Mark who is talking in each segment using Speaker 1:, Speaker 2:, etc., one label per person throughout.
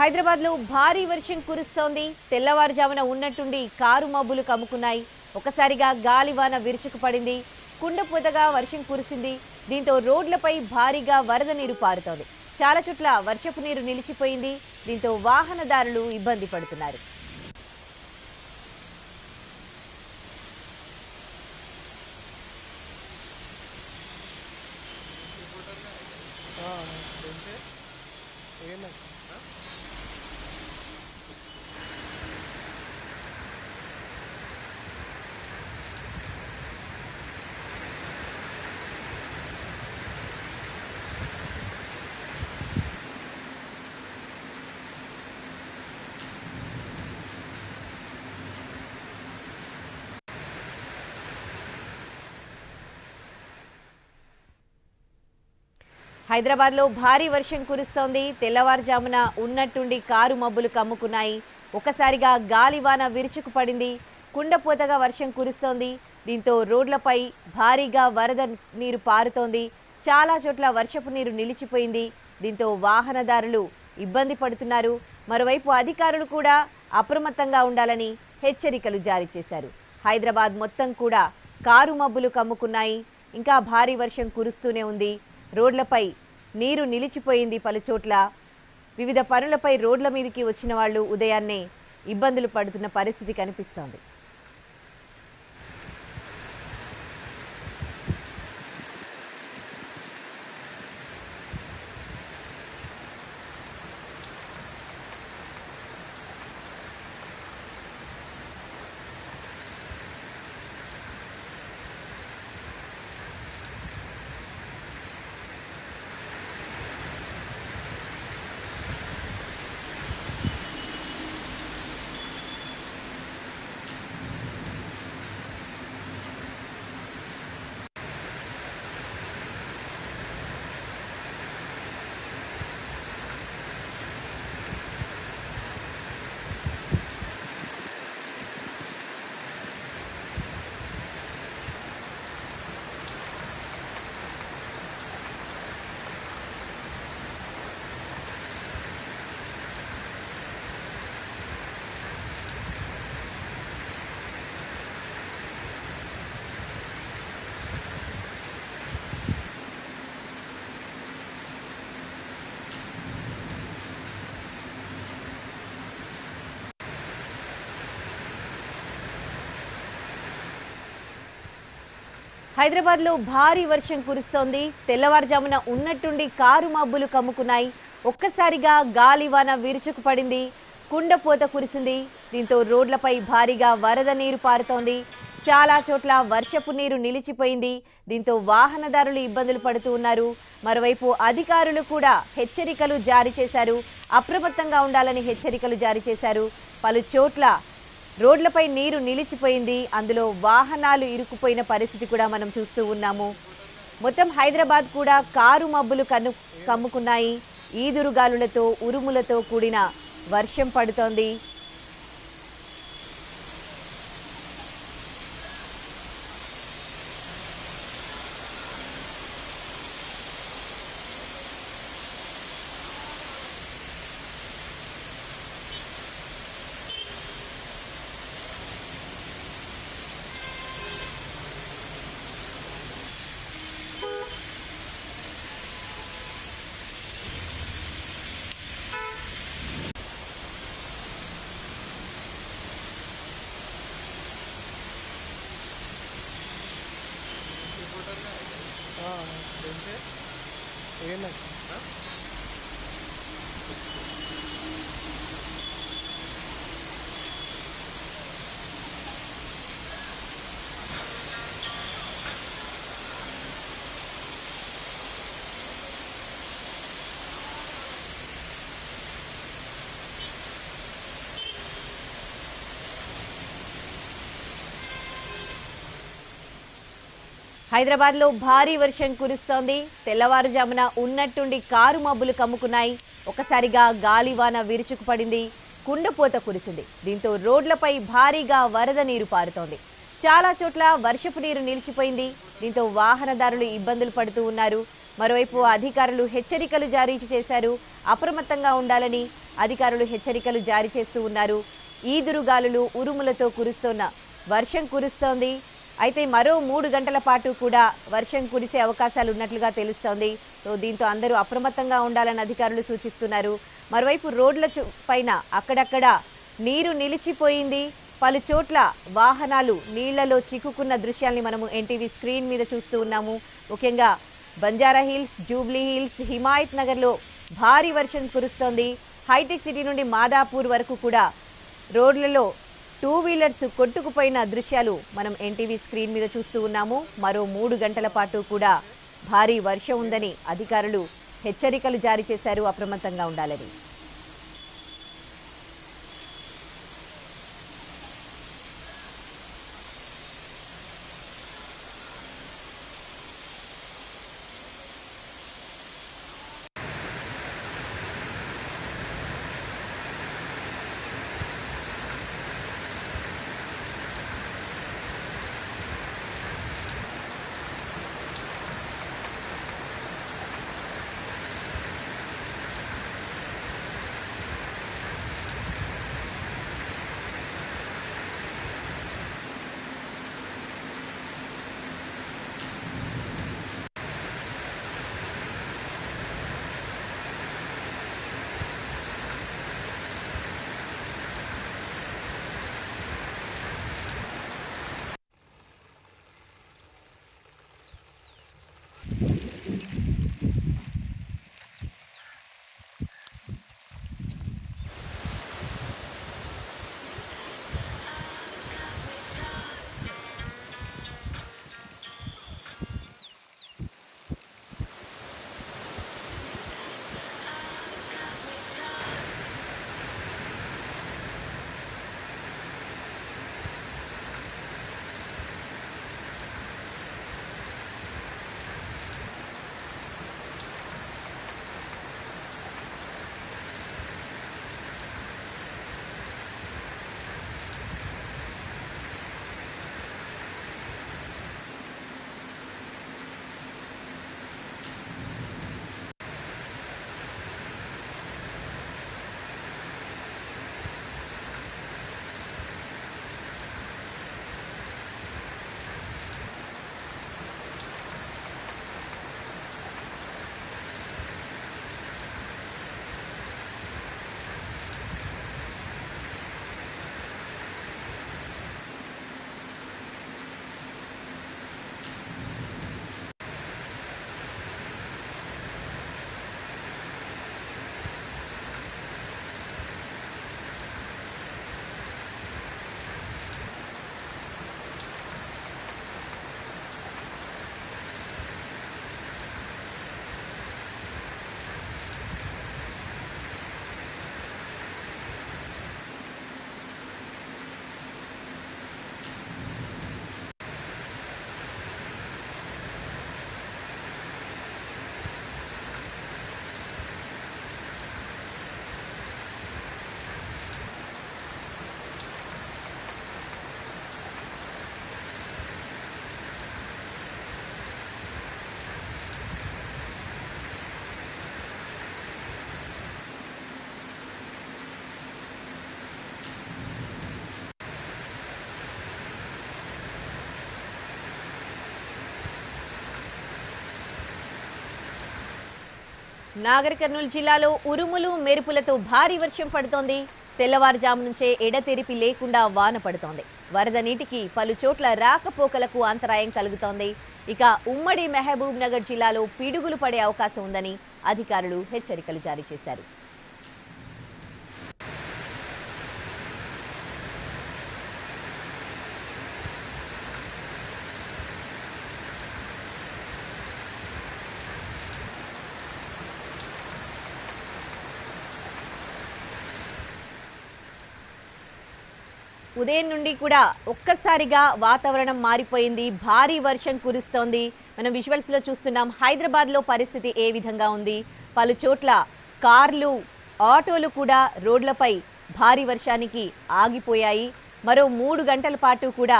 Speaker 1: హైదరాబాద్లో భారీ వర్షం కురుస్తోంది తెల్లవారుజామున ఉన్నట్టుండి కారు మబ్బులు కమ్ముకున్నాయి ఒకసారిగా గాలివాన విరుచుకుపడింది కుండపోతగా వర్షం కురిసింది దీంతో రోడ్లపై భారీగా వరద నీరు పారుతోంది చాలా చోట్ల వర్షపు నీరు నిలిచిపోయింది దీంతో వాహనదారులు ఇబ్బంది పడుతున్నారు హైదరాబాద్లో భారీ వర్షం కురుస్తోంది తెల్లవారుజామున ఉన్నట్టుండి కారు మబ్బులు కమ్ముకున్నాయి ఒకసారిగా గాలివాన విరుచుకుపడింది కుండపోతగా వర్షం కురుస్తోంది దీంతో రోడ్లపై భారీగా వరద నీరు పారుతోంది చాలా చోట్ల వర్షపు నీరు నిలిచిపోయింది దీంతో వాహనదారులు ఇబ్బంది పడుతున్నారు మరోవైపు అధికారులు కూడా అప్రమత్తంగా ఉండాలని హెచ్చరికలు జారీ చేశారు హైదరాబాద్ మొత్తం కూడా కారు మబ్బులు కమ్ముకున్నాయి ఇంకా భారీ వర్షం కురుస్తూనే ఉంది రోడ్లపై నీరు నిలిచిపోయింది పలుచోట్ల వివిధ పనులపై రోడ్ల మీదకి వచ్చిన వాళ్ళు ఉదయాన్నే ఇబ్బందులు పడుతున్న పరిస్థితి కనిపిస్తోంది హైదరాబాద్లో భారీ వర్షం కురుస్తోంది తెల్లవారుజామున ఉన్నట్టుండి కారు మబ్బులు కమ్ముకున్నాయి ఒక్కసారిగా గాలివాన విరుచుకుపడింది కుండపోత కురిసింది దీంతో రోడ్లపై భారీగా వరద నీరు పారుతోంది చాలా చోట్ల వర్షపు నీరు నిలిచిపోయింది దీంతో వాహనదారులు ఇబ్బందులు పడుతూ ఉన్నారు మరోవైపు అధికారులు కూడా హెచ్చరికలు జారీ చేశారు అప్రమత్తంగా ఉండాలని హెచ్చరికలు జారీ చేశారు పలు చోట్ల రోడ్లపై నీరు నిలిచిపోయింది అందులో వాహనాలు ఇరుక్కుపోయిన పరిస్థితి కూడా మనం చూస్తూ ఉన్నాము మొత్తం హైదరాబాద్ కూడా కారు మబ్బులు కన్ను కమ్ముకున్నాయి ఈదురుగాలులతో ఉరుములతో కూడిన వర్షం పడుతోంది హైదరాబాద్లో భారీ వర్షం కురుస్తోంది తెల్లవారుజామున ఉన్నట్టుండి కారు మబ్బులు కమ్ముకున్నాయి ఒకసారిగా గాలివాన విరుచుకుపడింది కుండపోత కురిసింది దీంతో రోడ్లపై భారీగా వరద నీరు పారుతోంది చాలా చోట్ల వర్షపు నీరు నిలిచిపోయింది దీంతో వాహనదారులు ఇబ్బందులు పడుతూ ఉన్నారు మరోవైపు అధికారులు హెచ్చరికలు జారీ చేశారు అప్రమత్తంగా ఉండాలని అధికారులు హెచ్చరికలు జారీ చేస్తూ ఉన్నారు ఈదురుగాలులు ఉరుములతో కురుస్తోన్న వర్షం కురుస్తోంది అయితే మరో మూడు గంటల పాటు కూడా వర్షం కురిసే అవకాశాలు ఉన్నట్లుగా తెలుస్తోంది సో దీంతో అందరూ అప్రమత్తంగా ఉండాలని అధికారులు సూచిస్తున్నారు మరోవైపు రోడ్ల చు- పైన అక్కడక్కడ నీరు నిలిచిపోయింది పలు చోట్ల వాహనాలు నీళ్లలో చిక్కుకున్న దృశ్యాల్ని మనము ఎన్టీవీ స్క్రీన్ మీద చూస్తూ ఉన్నాము ముఖ్యంగా బంజారా హిల్స్ జూబ్లీ హిల్స్ హిమాయత్ నగర్లో భారీ వర్షం కురుస్తోంది హైటెక్ సిటీ నుండి మాదాపూర్ వరకు కూడా రోడ్లలో టూ వీలర్స్ కొట్టుకుపోయిన దృశ్యాలు మనం ఎన్టీవీ స్క్రీన్ మీద చూస్తూ ఉన్నాము మరో మూడు గంటల పాటు కూడా భారీ వర్షం ఉందని అధికారులు హెచ్చరికలు జారీ చేశారు అప్రమత్తంగా ఉండాలని నాగర్ కర్నూలు జిల్లాలో ఉరుములు మెరుపులతో భారీ వర్షం పడుతోంది తెల్లవారుజాము నుంచే ఎడతెరిపి లేకుండా వాన పడుతోంది వరద నీటికి పలు చోట్ల రాకపోకలకు అంతరాయం కలుగుతోంది ఇక ఉమ్మడి మహబూబ్ నగర్ జిల్లాలో పిడుగులు పడే అవకాశం ఉందని అధికారులు హెచ్చరికలు జారీ చేశారు ఉదయం నుండి కూడా ఒక్కసారిగా వాతావరణం మారిపోయింది భారీ వర్షం కురుస్తోంది మనం విజువల్స్ లో చూస్తున్నాం హైదరాబాద్ లో పరిస్థితి ఏ విధంగా ఉంది పలు చోట్ల కార్లు ఆటోలు కూడా రోడ్లపై భారీ వర్షానికి ఆగిపోయాయి మరో మూడు గంటల పాటు కూడా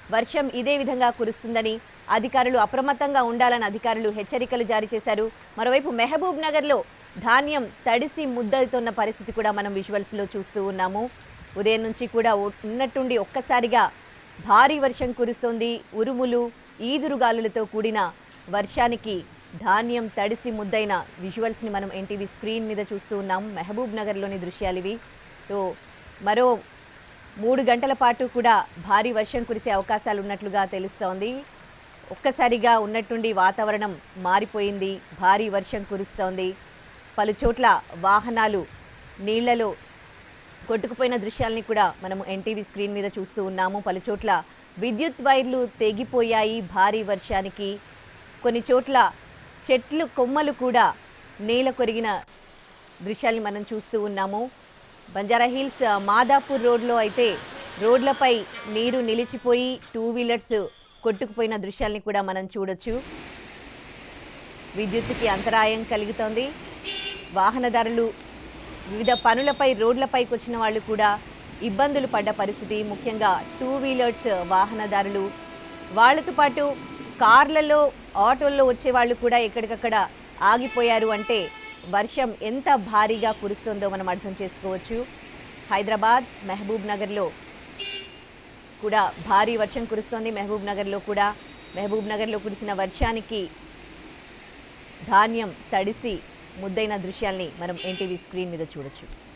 Speaker 1: వర్షం ఇదే విధంగా కురుస్తుందని అధికారులు అప్రమత్తంగా ఉండాలని అధికారులు హెచ్చరికలు జారీ చేశారు మరోవైపు మెహబూబ్ నగర్లో ధాన్యం తడిసి ముద్దవుతున్న పరిస్థితి కూడా మనం విజువల్స్లో చూస్తూ ఉన్నాము ఉదయం నుంచి కూడా ఉ- ఉన్నట్టుండి ఒక్కసారిగా భారీ వర్షం కురుస్తోంది ఉరుములు ఈదురుగాలులతో కూడిన వర్షానికి ధాన్యం తడిసి ముద్దైన విజువల్స్ని మనం ఎన్టీవీ స్క్రీన్ మీద చూస్తూ ఉన్నాం మహబూబ్ నగర్లోని దృశ్యాలు ఇవి సో మరో మూడు గంటల పాటు కూడా భారీ వర్షం కురిసే అవకాశాలు ఉన్నట్లుగా తెలుస్తోంది ఒక్కసారిగా ఉన్నట్టుండి వాతావరణం మారిపోయింది భారీ వర్షం కురుస్తోంది పలు చోట్ల వాహనాలు నీళ్లలో కొట్టుకుపోయిన దృశ్యాల్ని కూడా మనము ఎన్టీవీ స్క్రీన్ మీద చూస్తూ ఉన్నాము పలు చోట్ల విద్యుత్ వైర్లు తెగిపోయాయి భారీ వర్షానికి కొన్ని చోట్ల చెట్లు కొమ్మలు కూడా నేల కొరిగిన దృశ్యాల్ని మనం చూస్తూ ఉన్నాము బంజారా హిల్స్ మాదాపూర్ రోడ్లో అయితే రోడ్లపై నీరు నిలిచిపోయి టూ వీలర్స్ కొట్టుకుపోయిన దృశ్యాల్ని కూడా మనం చూడొచ్చు విద్యుత్తుకి అంతరాయం కలుగుతోంది వాహనదారులు వివిధ పనులపై రోడ్లపైకి వచ్చిన వాళ్ళు కూడా ఇబ్బందులు పడ్డ పరిస్థితి ముఖ్యంగా టూ వీలర్స్ వాహనదారులు వాళ్ళతో పాటు కార్లలో ఆటోల్లో వచ్చే వాళ్ళు కూడా ఎక్కడికక్కడ ఆగిపోయారు అంటే వర్షం ఎంత భారీగా కురుస్తుందో మనం అర్థం చేసుకోవచ్చు హైదరాబాద్ మహబూబ్ నగర్లో కూడా భారీ వర్షం కురుస్తోంది మహబూబ్ నగర్లో కూడా మహబూబ్ నగర్లో కురిసిన వర్షానికి ధాన్యం తడిసి ముద్దైన దృశ్యాల్ని మనం ఎన్టీవీ స్క్రీన్ మీద చూడొచ్చు